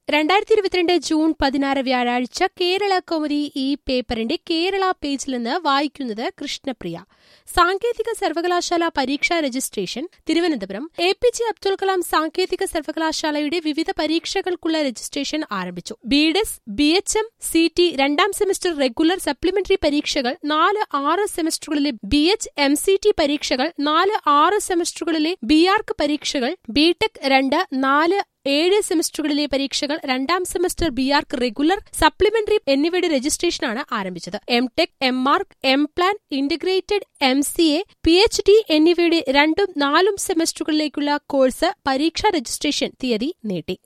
രണ്ടായിരത്തി ഇരുപത്തിരണ്ട് ജൂൺ പതിനാറ് വ്യാഴാഴ്ച കേരള കൗമുദി ഈ പേപ്പറിന്റെ കേരള പേജിൽ നിന്ന് വായിക്കുന്നത് കൃഷ്ണപ്രിയ സാങ്കേതിക സർവകലാശാല പരീക്ഷാ registration Thiruvananthapuram A P J Abdul Kalam സാങ്കേതിക സർവകലാശാലയുടെ വിവിധ പരീക്ഷകൾക്കുള്ള രജിസ്ട്രേഷൻ ആരംഭിച്ചു BDes B H M C T രണ്ടാം സെമസ്റ്റർ റെഗുലർ സപ്ലിമെന്ററി പരീക്ഷകൾ നാല് ആറ് സെമസ്റ്ററുകളിലെ B H M C T പരീക്ഷകൾ നാല് ആറ് സെമസ്റ്ററുകളിലെ ബി ആർക്ക് പരീക്ഷകൾ ബിടെക് രണ്ട് നാല് ഏഴ് സെമസ്റ്ററുകളിലെ പരീക്ഷകൾ രണ്ടാം semester B arch regular supplementary എന്നിവയുടെ രജിസ്ട്രേഷനാണ് ആരംഭിച്ചത് എം ടെക് എം മാർക്ക് M plan integrated M C A P H D എന്നിവയുടെ രണ്ടും നാലും സെമസ്റ്ററുകളിലേക്കുള്ള കോഴ്സ് പരീക്ഷാ രജിസ്ട്രേഷൻ തീയതി നീട്ടി